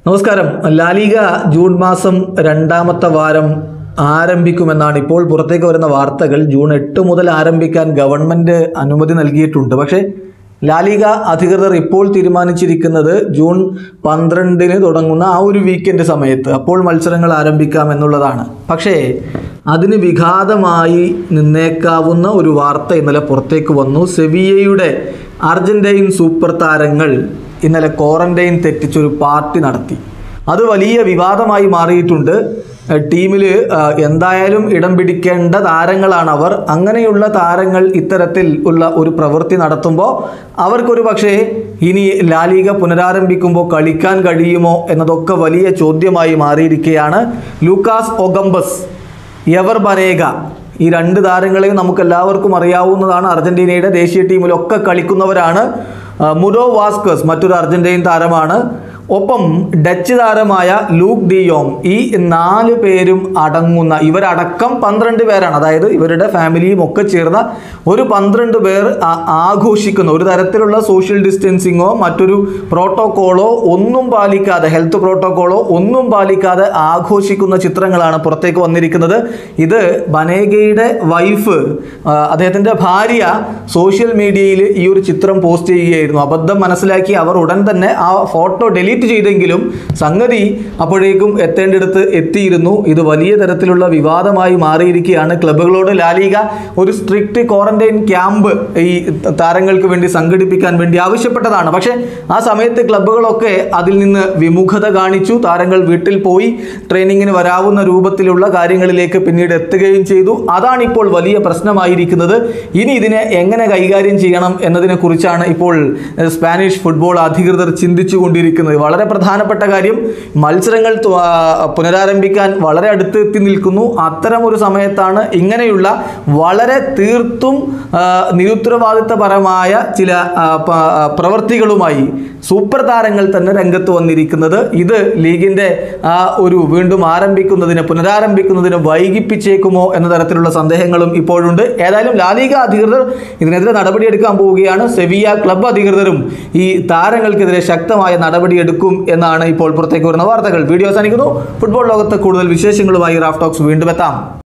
നമസ്കാരം La Liga June മാസം രണ്ടാമത്തെ വാരം ആരംഭിക്കുമെന്നാണ് ഇപ്പോൾ പുറത്തേക്ക് വരുന്ന വാർത്തകൾ ജൂൺ എട്ട് മുതൽ ആരംഭിക്കാൻ ഗവൺമെന്റ് അനുമതി നൽകിയിട്ടുണ്ട് പക്ഷേ ലാലിക അധികൃതർ ഇപ്പോൾ തീരുമാനിച്ചിരിക്കുന്നത് ജൂൺ പന്ത്രണ്ടിന് തുടങ്ങുന്ന ആ ഒരു വീക്കെൻഡ് സമയത്ത് അപ്പോൾ മത്സരങ്ങൾ ആരംഭിക്കാം എന്നുള്ളതാണ് പക്ഷേ അതിന് വിഘാതമായി നിന്നേക്കാവുന്ന ഒരു വാർത്ത ഇന്നലെ പുറത്തേക്ക് വന്നു സെവിയയുടെ അർജന്റൈൻ സൂപ്പർ താരങ്ങൾ ഇന്നലെ ക്വാറന്റൈൻ തെറ്റിച്ചൊരു പാർട്ടി നടത്തി അത് വലിയ വിവാദമായി മാറിയിട്ടുണ്ട് ടീമിൽ എന്തായാലും ഇടം പിടിക്കേണ്ട താരങ്ങളാണ് അവർ അങ്ങനെയുള്ള താരങ്ങൾ ഇത്തരത്തിൽ ഉള്ള ഒരു പ്രവൃത്തി നടത്തുമ്പോൾ അവർക്കൊരു പക്ഷേ ഇനി ലാലിക പുനരാരംഭിക്കുമ്പോൾ കളിക്കാൻ കഴിയുമോ എന്നതൊക്കെ വലിയ ചോദ്യമായി മാറിയിരിക്കുകയാണ് ലൂക്കാസ് ഒഗംബസ് യവർ ബനേഗ ഈ രണ്ട് താരങ്ങളെയും നമുക്ക് എല്ലാവർക്കും അറിയാവുന്നതാണ് അർജന്റീനയുടെ ദേശീയ ടീമിലൊക്കെ കളിക്കുന്നവരാണ് ആ, മുഡോ വാസ്കസ് മറ്റൊരു അർജന്റീൻ താരമാണ് ഒപ്പം ഡച്ച് താരമായ ലൂക്ക് ഡിയോങ് ഈ നാല് പേരും അടങ്ങുന്ന ഇവരടക്കം പന്ത്രണ്ട് പേരാണ് അതായത് ഇവരുടെ ഫാമിലിയും ഒക്കെ ചേർന്ന ഒരു പന്ത്രണ്ട് പേർ ആ- ആഘോഷിക്കുന്ന ഒരു തരത്തിലുള്ള സോഷ്യൽ ഡിസ്റ്റൻസിങ്ങോ മറ്റൊരു പ്രോട്ടോക്കോളോ ഒന്നും പാലിക്കാതെ ഹെൽത്ത് പ്രോട്ടോക്കോളോ ഒന്നും പാലിക്കാതെ ആഘോഷിക്കുന്ന ചിത്രങ്ങളാണ് പുറത്തേക്ക് വന്നിരിക്കുന്നത് ഇത് ബനേഗയുടെ വൈഫ് ആ, അദ്ദേഹത്തിൻ്റെ ഭാര്യ സോഷ്യൽ മീഡിയയിൽ ഈ ഒരു ചിത്രം പോസ്റ്റ് ചെയ്യുകയായിരുന്നു അബദ്ധം മനസ്സിലാക്കി അവർ ഉടൻ തന്നെ ആ ഫോട്ടോ ഡിലീറ്റ് ചെയ്തെങ്കിലും സംഗതി അപ്പോഴേക്കും എത്തേണ്ടിടത്ത് എത്തിയിരുന്നു ഇത് വലിയ തരത്തിലുള്ള വിവാദമായി മാറിയിരിക്കുകയാണ് ക്ലബ്ബുകളോട് ലാലിക ഒരു സ്ട്രിക്റ്റ് ക്വാറന്റൈൻ ക്യാമ്പ് ഈ താരങ്ങൾക്ക് വേണ്ടി സംഘടിപ്പിക്കാൻ വേണ്ടി ആവശ്യപ്പെട്ടതാണ് പക്ഷേ ആ സമയത്ത് ക്ലബ്ബുകളൊക്കെ അതിൽ നിന്ന് വിമുഖത കാണിച്ചു താരങ്ങൾ വീട്ടിൽ പോയി ട്രെയിനിങ്ങിന് വരാവുന്ന രൂപത്തിലുള്ള കാര്യങ്ങളിലേക്ക് പിന്നീട് എത്തുകയും ചെയ്തു അതാണ് ഇപ്പോൾ വലിയ പ്രശ്നമായിരിക്കുന്നത് ഇനി ഇതിനെ എങ്ങനെ കൈകാര്യം ചെയ്യണം എന്നതിനെ കുറിച്ചാണ് ഇപ്പോൾ ഏഹ്, സ്പാനിഷ് ഫുട്ബോൾ അധികൃതർ ചിന്തിച്ചു കൊണ്ടിരിക്കുന്നത് വളരെ പ്രധാനപ്പെട്ട കാര്യം മത്സരങ്ങൾ തു- ആ, പുനരാരംഭിക്കാൻ വളരെ അടുത്ത് എത്തി നിൽക്കുന്നു അത്തരം ഒരു സമയത്താണ് ഇങ്ങനെയുള്ള വളരെ തീർത്തും ആ, നിരുത്തരവാദിത്തപരമായ ചില ആ, പ- ആ, പ്രവൃത്തികളുമായി സൂപ്പർ താരങ്ങൾ തന്നെ രംഗത്ത് വന്നിരിക്കുന്നത് ഇത് ലീഗിന്റെ ആ ഒരു വീണ്ടും ആരംഭിക്കുന്നതിന് പുനരാരംഭിക്കുന്നതിന് വൈകിപ്പിച്ചേക്കുമോ എന്ന തരത്തിലുള്ള സന്ദേഹങ്ങളും ഇപ്പോഴുണ്ട് ഏതായാലും ലാലിക അധികൃതർ ഇതിനെതിരെ നടപടിയെടുക്കാൻ പോവുകയാണ് സെവിയ ക്ലബ്ബ് അധികൃതരും ഈ താരങ്ങൾക്കെതിരെ ശക്തമായ നടപടിയെടുക്കും എന്നാണ് ഇപ്പോൾ പുറത്തേക്ക് വരുന്ന വാർത്തകൾ വീഡിയോ അവസാനിക്കുന്നു ഫുട്ബോൾ ലോകത്ത് കൂടുതൽ വിശേഷങ്ങളുമായി റാഫ് ടോക്സ് വീണ്ടും എത്താം